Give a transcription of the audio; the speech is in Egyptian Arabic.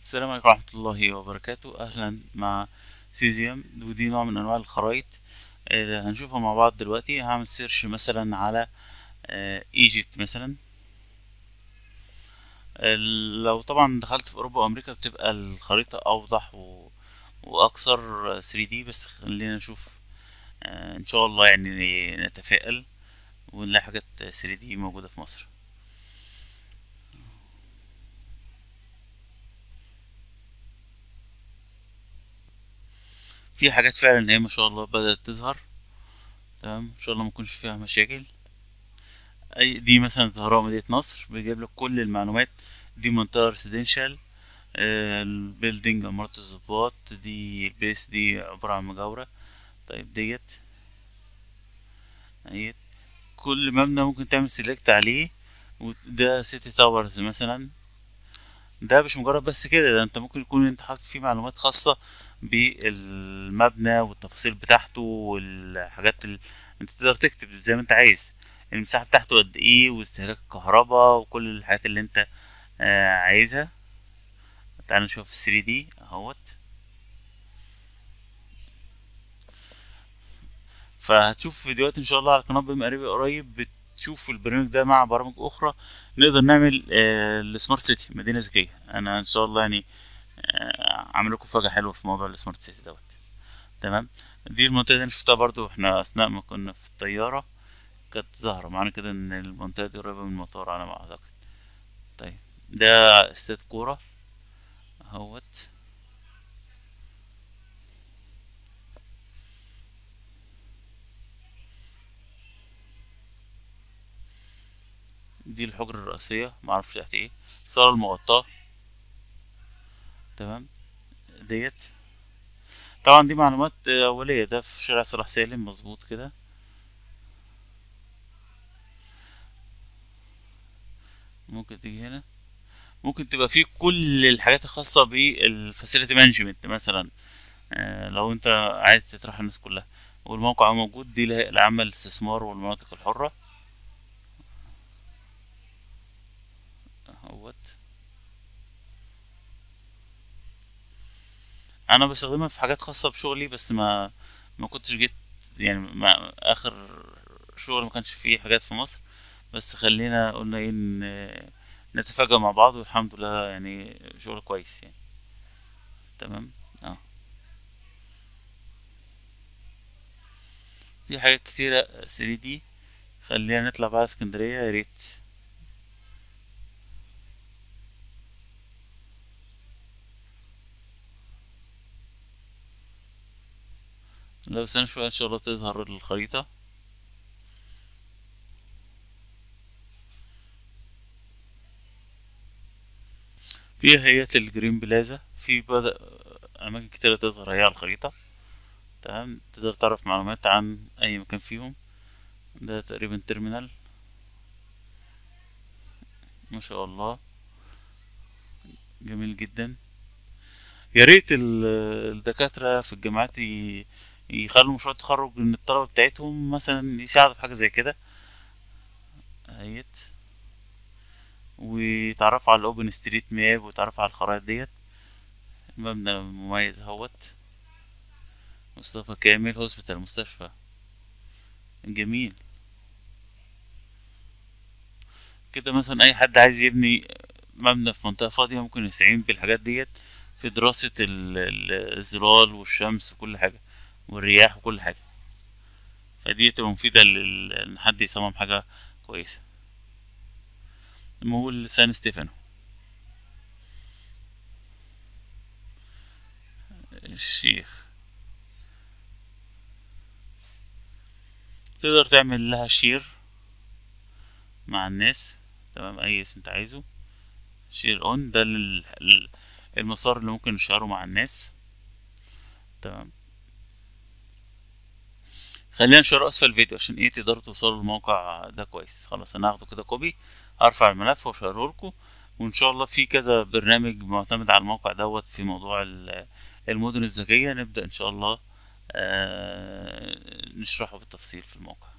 السلام عليكم ورحمة الله وبركاته أهلا مع سيزيوم ودي نوع من أنواع الخرايط اللي هنشوفها مع بعض دلوقتي هعمل سيرش مثلا على ايجيبت مثلا ال- لو طبعا دخلت في أوروبا وأمريكا بتبقى الخريطة أوضح و... وأكثر 3D بس خلينا نشوف آه، إن شاء الله يعني نتفائل ونلاقي حاجات 3D موجودة في مصر في حاجات فعلا هي ما شاء الله بدأت تظهر تمام ان شاء الله ما يكونش فيها مشاكل اي دي مثلا زهراء مدينة نصر بيجيب لك كل المعلومات دي منطقة ريسيدنشال البيلدينج عمارة الضباط دي البيس دي عبارة عن مجاورة طيب ديت اهيت كل مبنى ممكن تعمل سيلكت عليه وده سيتي تاورز مثلا ده مش مجرد بس كده ده انت ممكن يكون انت حاطط فيه معلومات خاصة بالمبنى والتفاصيل بتاعته والحاجات اللي انت تقدر تكتب زي ما انت عايز المساحة بتاعته قد ايه واستهلاك الكهرباء وكل الحاجات اللي انت آه عايزها تعال نشوف 3 دي اهوت فهتشوف فيديوهات ان شاء الله على قناة بيم قريب قريب بتشوف البرنامج ده مع برامج اخرى نقدر نعمل آه السمارت سيتي مدينة ذكية انا ان شاء الله يعني آه عامل لكم فجأة حلوة في موضوع السمارت سيتي دوت تمام دي المنطقة دي انا شفتها برضو احنا اثناء ما كنا في الطيارة كانت ظاهرة معنى كده ان المنطقة دي قريبة من المطار على ما اعتقد طيب ده استاد كورة اهوت دي الحجرة الرئيسية معرفش تحت ايه الصالة المغطاة تمام ديت طبعا دي معلومات أولية ده في شارع صلاح سالم مظبوط كده ممكن تيجي هنا ممكن تبقى فيه كل الحاجات الخاصة بالفاسيلتي مانجمنت مثلا آه لو انت عايز تطرح الناس كلها والموقع موجود دي الهيئة العامة للاستثمار والمناطق الحرة اهوت انا بستخدمها في حاجات خاصة بشغلي بس ما ما كنتش جيت يعني ما اخر شغل ما كانش فيه حاجات في مصر بس خلينا قلنا ايه ن- نتفاجأ مع بعض والحمد لله يعني شغل كويس يعني تمام اه في حاجات كتيرة 3D خلينا نطلع بقى اسكندرية يا ريت لو استنى شوية ان شاء الله تظهر الخريطة في هيئة الجرين بلازا في بدأ أماكن كتيرة تظهر هي على الخريطة تمام تقدر تعرف معلومات عن أي مكان فيهم ده تقريبا تيرمينال ما شاء الله جميل جدا يا ريت ال- الدكاترة في الجامعات ي- يخلوا مشروع التخرج ان الطلبة بتاعتهم مثلا يساعدوا في حاجة زي كده اهيت ويتعرفوا على الاوبن ستريت ماب ويتعرفوا على الخرائط ديت مبنى مميز اهوت مصطفى كامل هوسبيتال مستشفى جميل كده مثلا اي حد عايز يبني مبنى في منطقة فاضية ممكن يستعين بالحاجات ديت في دراسة ال- ال- الظلال والشمس وكل حاجة والرياح وكل حاجة فدي تبقى مفيدة لل- ان حد يصمم حاجة كويسة مول سان ستيفانو الشيخ تقدر تعمل لها شير مع الناس تمام اي اسم انت عايزه شير اون ده لل- ال- المسار اللي ممكن نشيره مع الناس تمام خلينا نشير اسفل الفيديو عشان ايه تقدروا توصلوا للموقع ده كويس خلاص انا هاخده كده كوبي هرفع الملف واشيره لكم وان شاء الله في كذا برنامج معتمد على الموقع دوت في موضوع ال- المدن الذكية نبدأ ان شاء الله آه، نشرحه بالتفصيل في الموقع